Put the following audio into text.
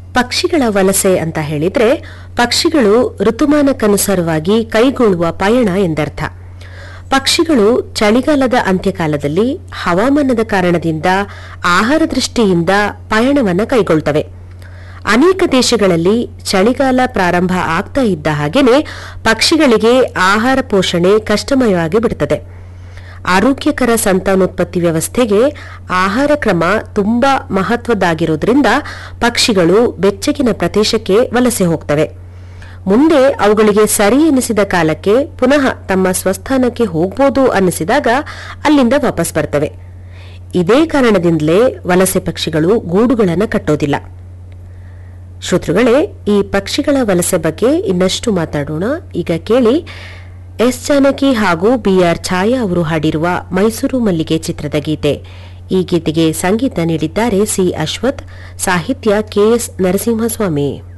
ಪಕ್ಷಿಗಳ ವಲಸೆ ಅಂತ ಹೇಳಿದ್ರೆ ಪಕ್ಷಿಗಳು ಋತುಮಾನಕ್ಕನುಸಾರವಾಗಿ ಕೈಗೊಳ್ಳುವ ಪಯಣ ಎಂದರ್ಥ ಪಕ್ಷಿಗಳು ಚಳಿಗಾಲದ ಅಂತ್ಯಕಾಲದಲ್ಲಿ ಹವಾಮಾನದ ಕಾರಣದಿಂದ ಆಹಾರ ದೃಷ್ಟಿಯಿಂದ ಪಯಣವನ್ನ ಕೈಗೊಳ್ತವೆ ಅನೇಕ ದೇಶಗಳಲ್ಲಿ ಚಳಿಗಾಲ ಪ್ರಾರಂಭ ಆಗ್ತಾ ಇದ್ದ ಹಾಗೇನೆ ಪಕ್ಷಿಗಳಿಗೆ ಆಹಾರ ಪೋಷಣೆ ಕಷ್ಟಮಯವಾಗಿ ಬಿಡುತ್ತದೆ ಆರೋಗ್ಯಕರ ಸಂತಾನೋತ್ಪತ್ತಿ ವ್ಯವಸ್ಥೆಗೆ ಆಹಾರ ಕ್ರಮ ತುಂಬಾ ಮಹತ್ವದ್ದಾಗಿರೋದ್ರಿಂದ ಪಕ್ಷಿಗಳು ಬೆಚ್ಚಗಿನ ಪ್ರದೇಶಕ್ಕೆ ವಲಸೆ ಹೋಗ್ತವೆ ಮುಂದೆ ಅವುಗಳಿಗೆ ಸರಿ ಎನಿಸಿದ ಕಾಲಕ್ಕೆ ಪುನಃ ತಮ್ಮ ಸ್ವಸ್ಥಾನಕ್ಕೆ ಹೋಗ್ಬೋದು ಅನ್ನಿಸಿದಾಗ ಅಲ್ಲಿಂದ ವಾಪಸ್ ಬರ್ತವೆ ಇದೇ ಕಾರಣದಿಂದಲೇ ವಲಸೆ ಪಕ್ಷಿಗಳು ಗೂಡುಗಳನ್ನು ಕಟ್ಟೋದಿಲ್ಲ ಶ್ರೋತೃಗಳೇ ಈ ಪಕ್ಷಿಗಳ ವಲಸೆ ಬಗ್ಗೆ ಇನ್ನಷ್ಟು ಮಾತಾಡೋಣ ಈಗ ಕೇಳಿ ಎಸ್ ಜಾನಕಿ ಹಾಗೂ ಬಿಆರ್ ಛಾಯಾ ಅವರು ಹಾಡಿರುವ ಮೈಸೂರು ಮಲ್ಲಿಗೆ ಚಿತ್ರದ ಗೀತೆ ಈ ಗೀತೆಗೆ ಸಂಗೀತ ನೀಡಿದ್ದಾರೆ ಸಿ ಅಶ್ವಥ್ ಸಾಹಿತ್ಯ ಕೆಎಸ್ ನರಸಿಂಹಸ್ವಾಮಿ